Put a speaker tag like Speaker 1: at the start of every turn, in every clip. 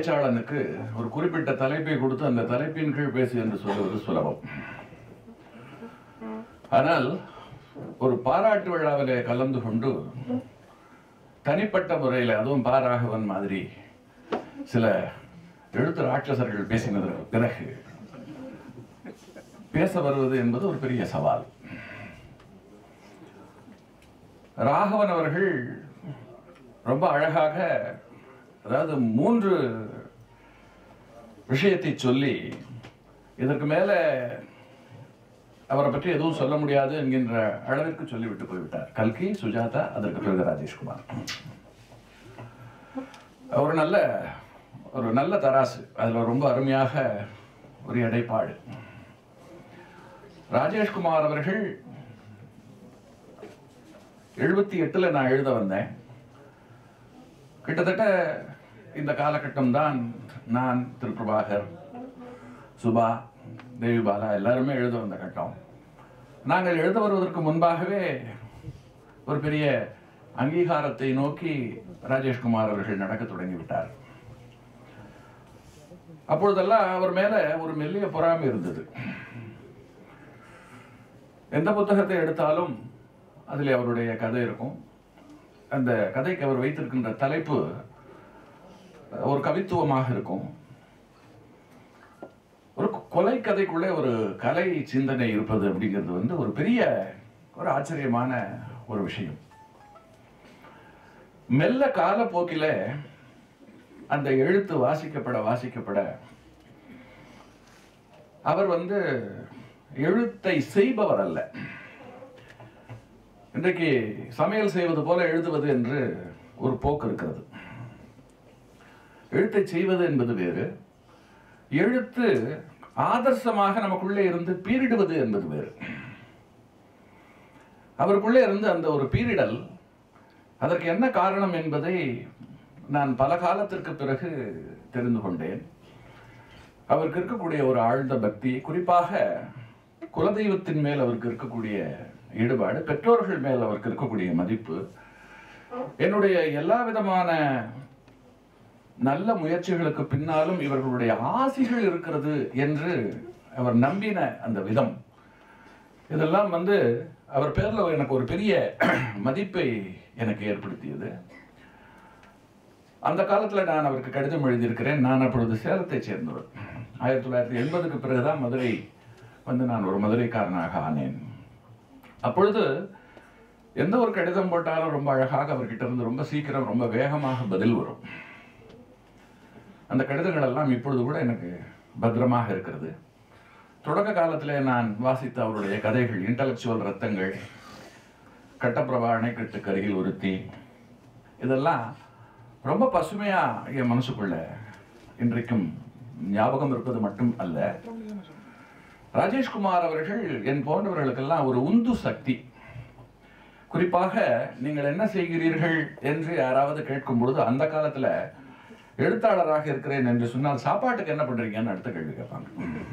Speaker 1: பேச்சாளனுக்கு ஒரு குறிப்பிட்ட தலைப்பை கொடுத்து அந்த தலைப்பின் கீழ் பேசு என்று சொல்லுவது சுலபம் ஆனால் ஒரு பாராட்டு விழாவிலே கலந்து கொண்டு தனிப்பட்ட முறையில் அதுவும் பாராகவன் மாதிரி சில எழுத்து ராட்சசர்கள் பேசினதற்கு பிறகு பேச வருவது என்பது ஒரு பெரிய சவால் ராகவன் அவர்கள் ரொம்ப அழகாக அதாவது மூன்று விஷயத்தை சொல்லி இதற்கு மேல அவரை பற்றி எதுவும் சொல்ல முடியாது என்கின்ற அளவிற்கு சொல்லிவிட்டு போய்விட்டார் கல்கி சுஜாதா அதற்கு பிறகு ராஜேஷ்குமார் ஒரு நல்ல ஒரு நல்ல தராசு அதுல ரொம்ப அருமையாக ஒரு இடைப்பாடு ராஜேஷ்குமார் அவர்கள் எழுபத்தி எட்டுல நான் எழுத வந்தேன் கிட்டத்தட்ட இந்த காலகட்டம் தான் நான் திருப்பிரபாகர் சுபா தேவிபாலா எல்லாருமே எழுத வந்த கட்டம் நாங்கள் எழுத வருவதற்கு முன்பாகவே ஒரு பெரிய அங்கீகாரத்தை நோக்கி ராஜேஷ்குமார் அவர்கள் நடக்க தொடங்கிவிட்டார் அப்பொழுதெல்லாம் அவர் மேல ஒரு மெல்லிய பொறாமை இருந்தது எந்த புத்தகத்தை எடுத்தாலும் அதில் அவருடைய கதை இருக்கும் அந்த கதைக்கு அவர் வைத்திருக்கின்ற தலைப்பு ஒரு கவித்துவமாக இருக்கும் ஒரு கொலை கதைக்குள்ளே ஒரு கலை சிந்தனை இருப்பது அப்படிங்கிறது வந்து ஒரு பெரிய ஒரு ஆச்சரியமான ஒரு விஷயம் மெல்ல காலப்போக்கில அந்த எழுத்து வாசிக்கப்பட வாசிக்கப்பட அவர் வந்து எழுத்தை செய்பவர் அல்ல இன்றைக்கு சமையல் செய்வது போல எழுதுவது என்று ஒரு போக்கு இருக்கிறது எழுத்தை செய்வது என்பது வேறு எழுத்து ஆதர்சமாக நமக்குள்ளே இருந்து பீரிடுவது என்பது வேறு அவருக்குள்ளே இருந்து அந்த ஒரு பீரிடல் அதற்கு என்ன காரணம் என்பதை நான் பல காலத்திற்கு பிறகு தெரிந்து கொண்டேன் அவருக்கு இருக்கக்கூடிய ஒரு ஆழ்ந்த பக்தி குறிப்பாக குலதெய்வத்தின் மேல் அவருக்கு இருக்கக்கூடிய ஈடுபாடு பெற்றோர்கள் மேல் அவருக்கு இருக்கக்கூடிய மதிப்பு என்னுடைய எல்லா விதமான நல்ல முயற்சிகளுக்கு பின்னாலும் இவர்களுடைய ஆசிகள் இருக்கிறது என்று அவர் நம்பின அந்த விதம் இதெல்லாம் வந்து அவர் பேர்ல எனக்கு ஒரு பெரிய மதிப்பை எனக்கு ஏற்படுத்தியது அந்த காலத்துல நான் அவருக்கு கடிதம் எழுதியிருக்கிறேன் நான் அப்பொழுது சேலத்தை சேர்ந்தவர் ஆயிரத்தி தொள்ளாயிரத்தி எண்பதுக்கு பிறகுதான் மதுரை வந்து நான் ஒரு மதுரைக்காரனாக ஆனேன் அப்பொழுது எந்த ஒரு கடிதம் போட்டாலும் ரொம்ப அழகாக அவர்கிட்ட இருந்து ரொம்ப சீக்கிரம் ரொம்ப வேகமாக பதில் வரும் அந்த கடிதங்கள் எல்லாம் இப்பொழுது கூட எனக்கு பத்திரமாக இருக்கிறது தொடக்க காலத்திலே நான் வாசித்த அவருடைய கதைகள் இன்டலெக்சுவல் ரத்தங்கள் கட்டப்பிரபா அணைக்கட்டுக்கு அருகில் ஒருத்தி இதெல்லாம் ரொம்ப பசுமையா என் மனசுக்குள்ள இன்றைக்கும் ஞாபகம் இருப்பது மட்டும் அல்ல ராஜேஷ்குமார் அவர்கள் என் போன்றவர்களுக்கெல்லாம் ஒரு உந்து சக்தி குறிப்பாக நீங்கள் என்ன செய்கிறீர்கள் என்று யாராவது கேட்கும் பொழுது அந்த காலத்துல எழுத்தாளராக இருக்கிறேன் என்று சொன்னால் சாப்பாட்டுக்கு என்ன பண்றீங்கன்னு அடுத்த கேள்வி கேட்பாங்க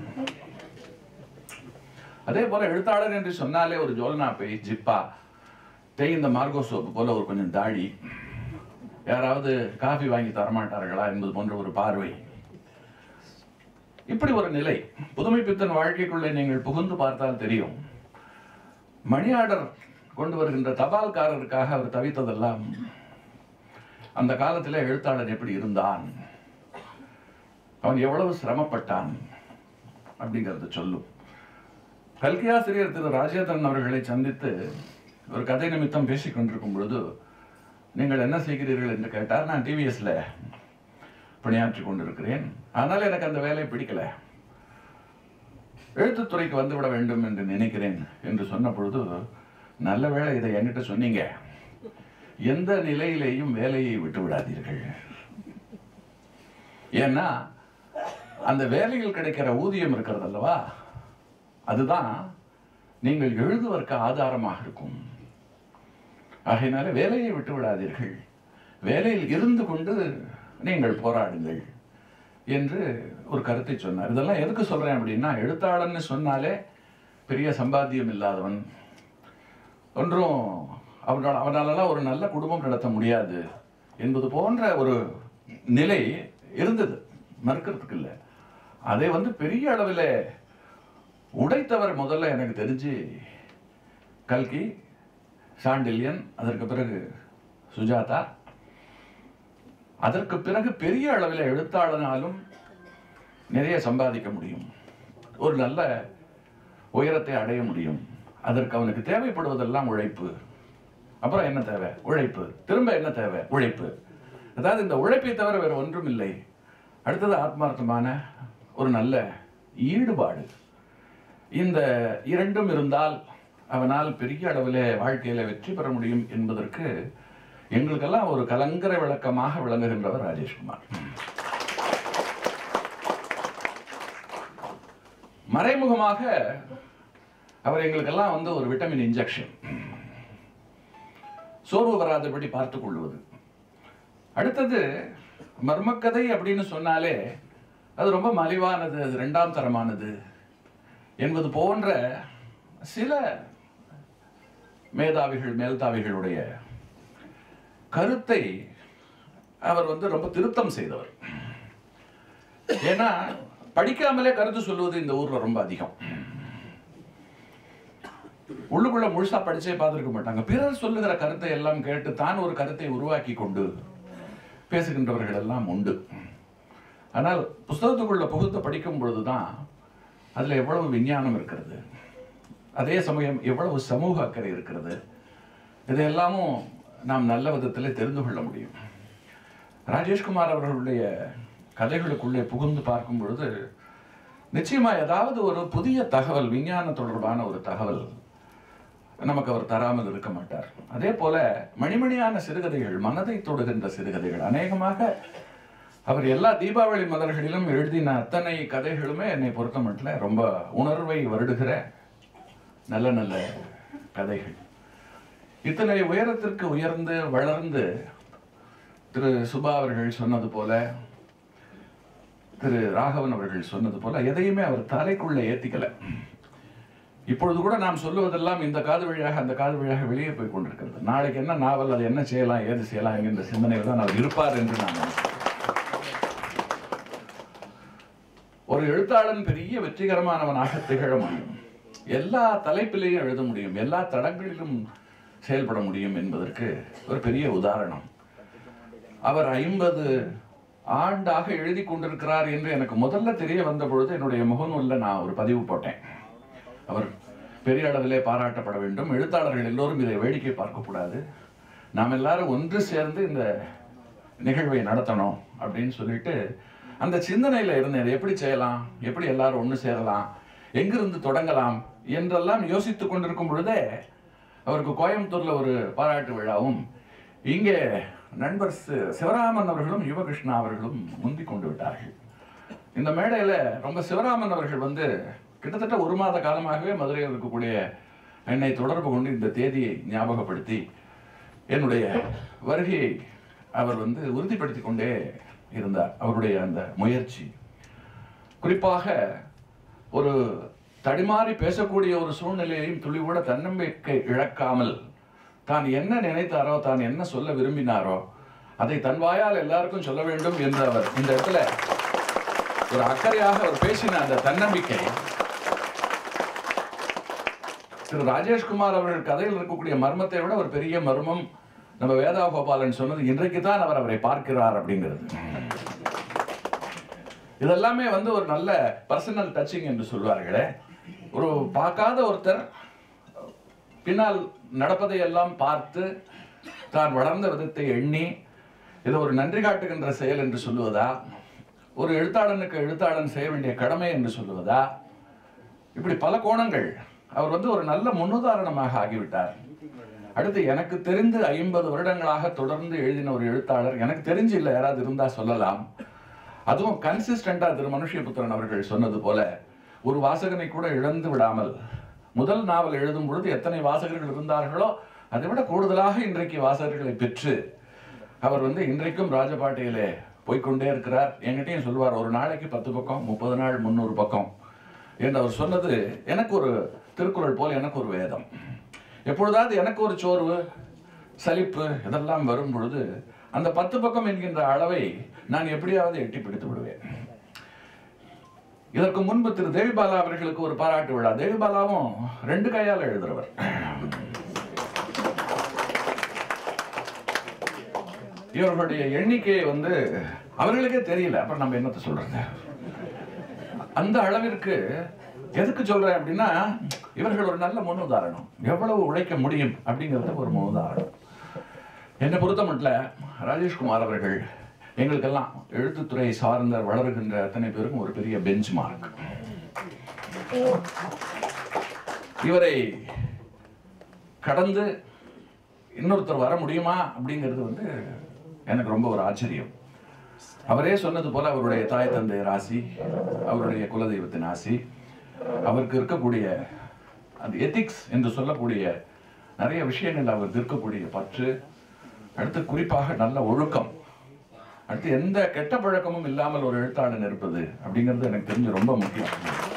Speaker 1: அதே போல எழுத்தாளர் என்று சொன்னாலே ஒரு ஜோல்னாப்பை ஜிப்பா தேய்ந்த மார்கோ சோப்பு போல ஒரு கொஞ்சம் தாடி யாராவது காஃபி வாங்கி தரமாட்டார்களா என்பது போன்ற ஒரு பார்வை இப்படி ஒரு நிலை புதுமை பித்தன் வாழ்க்கைக்குள்ளே நீங்கள் புகுந்து பார்த்தால் தெரியும் மணி ஆர்டர் கொண்டு வருகின்ற தபால்காரருக்காக அவர் தவித்ததெல்லாம் அந்த காலத்தில் எழுத்தாளர் எப்படி இருந்தான் அவன் எவ்வளவு சிரமப்பட்டான் அப்படிங்கிறத சொல்லும் கல்கியாசிரியர் திரு ராஜேந்திரன் அவர்களை சந்தித்து ஒரு கதை நிமித்தம் பேசிக் கொண்டிருக்கும் பொழுது நீங்கள் என்ன செய்கிறீர்கள் என்று கேட்டார் நான் டிவிஎஸ்ல பணியாற்றி கொண்டிருக்கிறேன் ஆனால் எனக்கு அந்த வேலை பிடிக்கல எழுத்துத்துறைக்கு வந்துவிட வேண்டும் என்று நினைக்கிறேன் என்று சொன்ன பொழுது நல்ல வேளை இதை என்கிட்ட சொன்னீங்க எந்த நிலையிலேயும் வேலையை விட்டு விடாதீர்கள் ஏன்னா அந்த வேலையில் கிடைக்கிற ஊதியம் இருக்கிறது அல்லவா அதுதான் நீங்கள் எழுதுவதற்கு ஆதாரமாக இருக்கும் ஆகையினால வேலையை விட்டு விடாதீர்கள் வேலையில் இருந்து கொண்டு நீங்கள் போராடுங்கள் என்று ஒரு கருத்தை சொன்னார் இதெல்லாம் எதுக்கு சொல்றேன் அப்படின்னா எழுத்தாளன்னு சொன்னாலே பெரிய சம்பாத்தியம் இல்லாதவன் ஒன்றும் அவனால் அவனாலலாம் ஒரு நல்ல குடும்பம் நடத்த முடியாது என்பது போன்ற ஒரு நிலை இருந்தது மறுக்கிறதுக்கு இல்லை அதை வந்து பெரிய அளவில் உடைத்தவர் முதல்ல எனக்கு தெரிஞ்சு கல்கி சாண்டில்யன் அதற்கு பிறகு சுஜாதா அதற்கு பிறகு பெரிய அளவில் எழுத்தாளனாலும் நிறைய சம்பாதிக்க முடியும் ஒரு நல்ல உயரத்தை அடைய முடியும் அதற்கு அவனுக்கு தேவைப்படுவதெல்லாம் உழைப்பு அப்புறம் என்ன தேவை உழைப்பு திரும்ப என்ன தேவை உழைப்பு அதாவது இந்த உழைப்பை தவிர வேற ஒன்றும் இல்லை அடுத்தது ஆத்மார்த்தமான ஒரு நல்ல ஈடுபாடு இந்த இரண்டும் இருந்தால் அவனால் பெரிய அளவில் வாழ்க்கையில வெற்றி பெற முடியும் என்பதற்கு எங்களுக்கெல்லாம் ஒரு கலங்கரை விளக்கமாக விளங்குகின்றவர் ராஜேஷ்குமார் மறைமுகமாக அவர் எங்களுக்கெல்லாம் வந்து ஒரு விட்டமின் இன்ஜெக்ஷன் சோர்வு வராதபடி பார்த்துக் கொள்வது அடுத்தது மர்மக்கதை அப்படின்னு சொன்னாலே அது ரொம்ப மலிவானது அது ரெண்டாம் தரமானது என்பது போன்ற சில மேதாவிகள் மேல்தாவிகளுடைய கருத்தை அவர் வந்து ரொம்ப திருத்தம் செய்தவர் ஏன்னா படிக்காமலே கருத்து சொல்லுவது இந்த ஊர்ல ரொம்ப அதிகம் உள்ளுக்குள்ள முழுசா படிச்சே பார்த்திருக்க மாட்டாங்க பிறர் சொல்லுகிற கருத்தை எல்லாம் கேட்டு தான் ஒரு கருத்தை உருவாக்கி கொண்டு பேசுகின்றவர்கள் எல்லாம் உண்டு ஆனால் புஸ்தகத்துக்குள்ள புகுத்த படிக்கும் பொழுதுதான் அதுல எவ்வளவு விஞ்ஞானம் இருக்கிறது அதே சமயம் எவ்வளவு சமூக அக்கறை இருக்கிறது இதையெல்லாமும் நாம் நல்ல விதத்தில் தெரிந்து கொள்ள முடியும் ராஜேஷ்குமார் அவர்களுடைய கதைகளுக்குள்ளே புகுந்து பார்க்கும் பொழுது நிச்சயமா ஏதாவது ஒரு புதிய தகவல் விஞ்ஞான தொடர்பான ஒரு தகவல் நமக்கு அவர் தராமல் இருக்க மாட்டார் அதே போல மணிமணியான சிறுகதைகள் மனதை தொடுகின்ற சிறுகதைகள் அநேகமாக அவர் எல்லா தீபாவளி மலர்களிலும் எழுதின அத்தனை கதைகளுமே என்னை பொறுத்த மட்டும் ரொம்ப உணர்வை வருடுகிற நல்ல நல்ல கதைகள் இத்தனை உயரத்திற்கு உயர்ந்து வளர்ந்து திரு சுபா அவர்கள் சொன்னது போல திரு ராகவன் அவர்கள் சொன்னது போல எதையுமே அவர் தலைக்குள்ள ஏத்திக்கல இப்பொழுது கூட நாம் சொல்லுவதெல்லாம் இந்த காது வழியாக அந்த காது வழியாக வெளியே போய் கொண்டிருக்கிறது நாளைக்கு என்ன நாவல் அது என்ன செய்யலாம் ஏது செய்யலாம் என்கின்ற சிந்தனையில் தான் அவர் இருப்பார் என்று நான் நினைக்கிறேன் ஒரு எழுத்தாளன் பெரிய வெற்றிகரமானவனாக திகழ முடியும் எல்லா தலைப்பிலையும் எழுத முடியும் எல்லா தடங்களிலும் செயல்பட முடியும் என்பதற்கு ஒரு பெரிய உதாரணம் அவர் ஐம்பது ஆண்டாக எழுதி கொண்டிருக்கிறார் என்று எனக்கு முதல்ல தெரிய வந்த பொழுது என்னுடைய முகநூலில் நான் ஒரு பதிவு போட்டேன் அவர் பெரிய அளவிலே பாராட்டப்பட வேண்டும் எழுத்தாளர்கள் எல்லோரும் இதை வேடிக்கை பார்க்கக்கூடாது நாம் எல்லாரும் ஒன்று சேர்ந்து இந்த நிகழ்வை நடத்தணும் அப்படின்னு சொல்லிட்டு அந்த சிந்தனையில இருந்தேன் இதை எப்படி செய்யலாம் எப்படி எல்லாரும் ஒன்று சேரலாம் எங்கிருந்து தொடங்கலாம் என்றெல்லாம் யோசித்துக் கொண்டிருக்கும் பொழுதே அவருக்கு கோயம்புத்தூர்ல ஒரு பாராட்டு விழாவும் இங்கே நண்பர் சி- சிவராமன் அவர்களும் யுவகிருஷ்ணா அவர்களும் முந்தி கொண்டு விட்டார்கள் இந்த மேடையில ரொம்ப சிவராமன் அவர்கள் வந்து கிட்டத்தட்ட ஒரு மாத காலமாகவே மதுரையில் இருக்கக்கூடிய என்னை தொடர்பு கொண்டு இந்த தேதியை ஞாபகப்படுத்தி என்னுடைய வருகையை அவர் வந்து உறுதிப்படுத்தி கொண்டே இருந்தார் அவருடைய அந்த முயற்சி குறிப்பாக ஒரு தடிமாறி பேசக்கூடிய ஒரு சூழ்நிலையையும் துளி கூட தன்னம்பிக்கை இழக்காமல் தான் என்ன நினைத்தாரோ தான் என்ன சொல்ல விரும்பினாரோ அதை தன் வாயால் எல்லாருக்கும் சொல்ல வேண்டும் என்று அவர் இந்த இடத்துல ஒரு அக்கறையாக அவர் பேசின அந்த தன்னம்பிக்கை திரு ராஜேஷ்குமார் அவர்கள் கதையில் இருக்கக்கூடிய மர்மத்தை விட ஒரு பெரிய மர்மம் நம்ம வேதா கோபாலன் சொன்னது இன்றைக்கு தான் அவர் அவரை பார்க்கிறார் அப்படிங்கிறது இதெல்லாமே வந்து ஒரு நல்ல பர்சனல் டச்சிங் என்று சொல்வார்களே ஒரு பார்க்காத ஒருத்தர் பின்னால் நடப்பதை எல்லாம் பார்த்து தான் வளர்ந்த விதத்தை எண்ணி இதை ஒரு நன்றி காட்டுகின்ற செயல் என்று சொல்லுவதா ஒரு எழுத்தாளனுக்கு எழுத்தாளன் செய்ய வேண்டிய கடமை என்று சொல்லுவதா இப்படி பல கோணங்கள் அவர் வந்து ஒரு நல்ல முன்னுதாரணமாக ஆகிவிட்டார் அடுத்து எனக்கு தெரிந்து ஐம்பது வருடங்களாக தொடர்ந்து எழுதின ஒரு எழுத்தாளர் எனக்கு தெரிஞ்சு இல்லை யாராவது இருந்தா சொல்லலாம் அதுவும் கன்சிஸ்டண்டா திரு மனுஷியபுத்திரன் அவர்கள் சொன்னது போல ஒரு வாசகனை கூட இழந்து விடாமல் முதல் நாவல் எழுதும் பொழுது எத்தனை வாசகர்கள் இருந்தார்களோ அதை விட கூடுதலாக இன்றைக்கு வாசகர்களை பெற்று அவர் வந்து இன்றைக்கும் ராஜபாட்டையிலே போய்க்கொண்டே இருக்கிறார் என்கிட்டயும் சொல்லுவார் ஒரு நாளைக்கு பத்து பக்கம் முப்பது நாள் முந்நூறு பக்கம் என்று அவர் சொன்னது எனக்கு ஒரு திருக்குறள் போல் எனக்கு ஒரு வேதம் எப்பொழுதாவது எனக்கு ஒரு சோர்வு சலிப்பு இதெல்லாம் வரும் பொழுது அந்த பத்து பக்கம் என்கின்ற அளவை நான் எப்படியாவது எட்டி பிடித்து விடுவேன் இதற்கு முன்பு திரு தேவிபாலா அவர்களுக்கு ஒரு பாராட்டு விழா தேவிபாலாவும் ரெண்டு கையால் எழுதுறவர் இவர்களுடைய எண்ணிக்கையை வந்து அவர்களுக்கே தெரியல அப்புறம் நம்ம என்னத்த சொல்றது அந்த அளவிற்கு எதுக்கு சொல்றேன் அப்படின்னா இவர்கள் ஒரு நல்ல முன்னுதாரணம் எவ்வளவு உழைக்க முடியும் அப்படிங்கிறது ஒரு முன்னுதாரணம் என்னை பொறுத்த மட்டும் ராஜேஷ்குமார் அவர்கள் எங்களுக்கெல்லாம் எழுத்துத்துறை சார்ந்த வளருகின்ற அத்தனை பேருக்கும் ஒரு பெரிய பெஞ்ச் மார்க் இவரை கடந்து இன்னொருத்தர் வர முடியுமா அப்படிங்கிறது வந்து எனக்கு ரொம்ப ஒரு ஆச்சரியம் அவரே சொன்னது போல அவருடைய தாய் தந்தை ராசி அவருடைய குலதெய்வத்தின் ஆசி அவருக்கு இருக்கக்கூடிய அந்த எத்திக்ஸ் என்று சொல்லக்கூடிய நிறைய விஷயங்கள் அவருக்கு இருக்கக்கூடிய பற்று அடுத்து குறிப்பாக நல்ல ஒழுக்கம் அடுத்து எந்த கெட்ட பழக்கமும் இல்லாமல் ஒரு எழுத்தாளன் இருப்பது அப்படிங்கிறது எனக்கு தெரிஞ்சு ரொம்ப முக்கியம்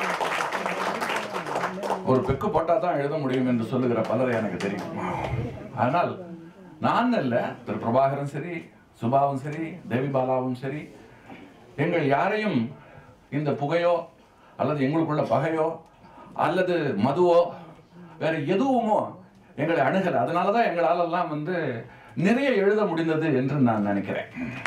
Speaker 1: ஒரு பெக்கு போட்டா தான் எழுத முடியும் என்று சொல்லுகிற பலரை எனக்கு தெரியும் ஆனால் நான் அல்ல திரு பிரபாகரன் சரி சுபாவும் சரி தேவி பாலாவும் சரி எங்கள் யாரையும் இந்த புகையோ அல்லது எங்களுக்குள்ள பகையோ அல்லது மதுவோ வேற எதுவுமோ எங்களை அணுகல அதனால தான் எங்களாலெல்லாம் வந்து நிறைய எழுத முடிந்தது என்று நான் நினைக்கிறேன்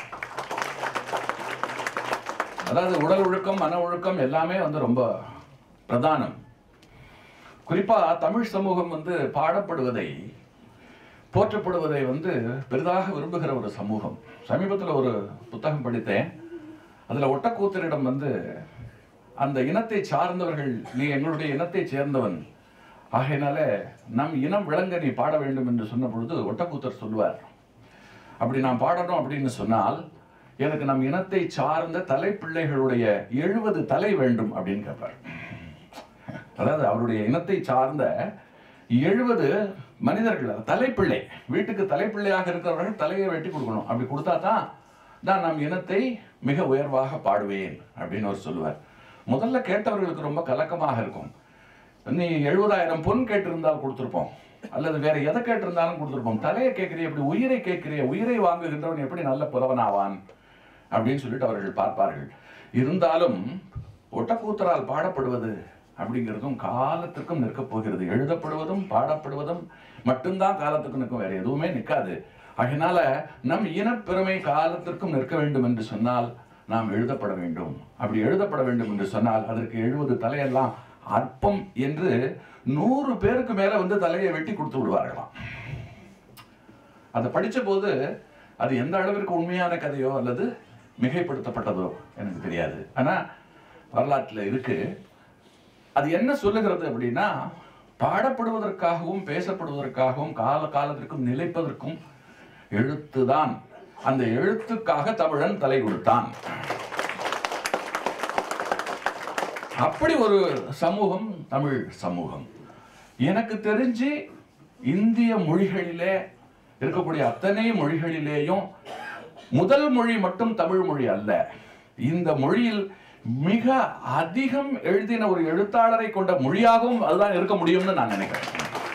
Speaker 1: அதாவது உடல் ஒழுக்கம் மன ஒழுக்கம் எல்லாமே வந்து ரொம்ப பிரதானம் குறிப்பா தமிழ் சமூகம் வந்து பாடப்படுவதை போற்றப்படுவதை வந்து பெரிதாக விரும்புகிற ஒரு சமூகம் சமீபத்தில் ஒரு புத்தகம் படித்தேன் அதுல ஒட்டக்கூத்தரிடம் வந்து அந்த இனத்தை சார்ந்தவர்கள் நீ எங்களுடைய இனத்தை சேர்ந்தவன் ஆகையினால நம் இனம் விளங்க நீ பாட வேண்டும் என்று சொன்ன பொழுது ஒட்டக்கூத்தர் சொல்லுவார் அப்படி நான் பாடணும் அப்படின்னு சொன்னால் எனக்கு நம் இனத்தை சார்ந்த தலைப்பிள்ளைகளுடைய எழுபது தலை வேண்டும் அப்படின்னு கேட்பார் அதாவது அவருடைய இனத்தை சார்ந்த எழுபது மனிதர்கள் அது தலைப்பிள்ளை வீட்டுக்கு தலைப்பிள்ளையாக இருக்கிறவர்கள் தலையை வெட்டி கொடுக்கணும் அப்படி கொடுத்தா தான் நான் நம் இனத்தை மிக உயர்வாக பாடுவேன் அப்படின்னு அவர் சொல்லுவார் முதல்ல கேட்டவர்களுக்கு ரொம்ப கலக்கமாக இருக்கும் நீ எழுபதாயிரம் பொன் கேட்டிருந்தால் கொடுத்துருப்போம் அல்லது வேற எதை கேட்டிருந்தாலும் கொடுத்துருப்போம் தலையை கேட்கிறிய எப்படி உயிரை கேட்கிறிய உயிரை வாங்குகின்றவன் எப்படி நல்ல புலவனாவான் அப்படின்னு சொல்லிட்டு அவர்கள் பார்ப்பார்கள் இருந்தாலும் ஒட்டக்கூத்தரால் பாடப்படுவது அப்படிங்கிறதும் காலத்துக்கும் நிற்கப் போகிறது எழுதப்படுவதும் பாடப்படுவதும் மட்டும்தான் காலத்துக்கும் நிற்கும் வேற எதுவுமே நிற்காது அதனால நம் இனப்பெருமை காலத்திற்கும் நிற்க வேண்டும் என்று சொன்னால் நாம் எழுதப்பட வேண்டும் அப்படி எழுதப்பட வேண்டும் என்று சொன்னால் அதற்கு எழுபது தலையெல்லாம் அற்பம் என்று நூறு பேருக்கு மேல வந்து தலையை வெட்டி கொடுத்து விடுவார்களாம் அதை படிச்ச போது அது எந்த அளவிற்கு உண்மையான கதையோ அல்லது மிகைப்படுத்தப்பட்டதோ எனக்கு தெரியாது ஆனா வரலாற்றில் இருக்கு அது என்ன சொல்லுகிறது அப்படின்னா பாடப்படுவதற்காகவும் பேசப்படுவதற்காகவும் கால காலத்திற்கும் நிலைப்பதற்கும் எழுத்துதான் அந்த எழுத்துக்காக தமிழன் தலை கொடுத்தான் அப்படி ஒரு சமூகம் தமிழ் சமூகம் எனக்கு தெரிஞ்சு இந்திய மொழிகளிலே இருக்கக்கூடிய அத்தனை மொழிகளிலேயும் முதல் மொழி மட்டும் தமிழ் மொழி அல்ல இந்த மொழியில் மிக அதிகம் எழுதின ஒரு எழுத்தாளரை கொண்ட மொழியாகவும் அதுதான் இருக்க முடியும்னு நான் நினைக்கிறேன்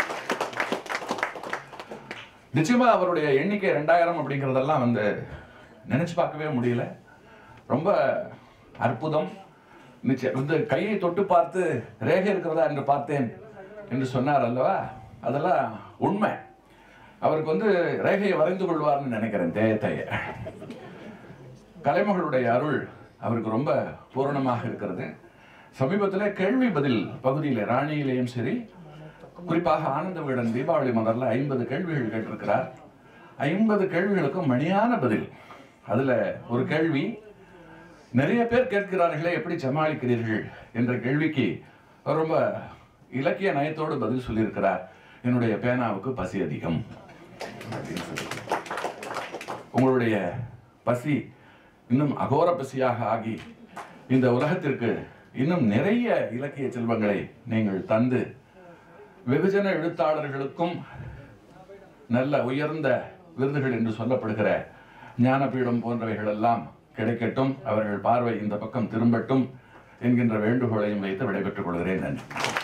Speaker 1: நிச்சயமா அவருடைய எண்ணிக்கை ரெண்டாயிரம் அப்படிங்கிறதெல்லாம் வந்து நினைச்சு பார்க்கவே முடியல ரொம்ப அற்புதம் நிச்சயம் வந்து கையை தொட்டு பார்த்து ரேகை இருக்கிறதா என்று பார்த்தேன் என்று சொன்னார் அல்லவா அதெல்லாம் உண்மை அவருக்கு வந்து ரேகையை வரைந்து கொள்வார்னு நினைக்கிறேன் தேய தேய கலைமகளுடைய அருள் அவருக்கு ரொம்ப பூரணமாக இருக்கிறது சமீபத்தில் கேள்வி பதில் பகுதியில் ராணியிலேயும் சரி குறிப்பாக ஆனந்த வீடன் தீபாவளி மலர்ல ஐம்பது கேள்விகள் கேட்டிருக்கிறார் ஐம்பது கேள்விகளுக்கும் மணியான பதில் அதுல ஒரு கேள்வி நிறைய பேர் கேட்கிறார்களே எப்படி சமாளிக்கிறீர்கள் என்ற கேள்விக்கு அவர் ரொம்ப இலக்கிய நயத்தோடு பதில் சொல்லியிருக்கிறார் என்னுடைய பேனாவுக்கு பசி அதிகம் அப்படின்னு சொல்லி. உங்களுடைய பசி இன்னும் அகோர பசியாக ஆகி இந்த உலகத்திற்கு இன்னும் நிறைய இலக்கிய செல்வங்களை நீங்கள் தந்து வெகுஜன எழுத்தாளர்களுக்கும் நல்ல உயர்ந்த விருதுகள் என்று சொல்லப்படுகிற ஞானபீடம் போன்றவைகள் எல்லாம் கிடைக்கட்டும் அவர்கள் பார்வை இந்த பக்கம் திரும்பட்டும் என்கின்ற வேண்டுகோளையும் வைத்து விடைபெற்றுக் கொள்கிறேன் நன்றி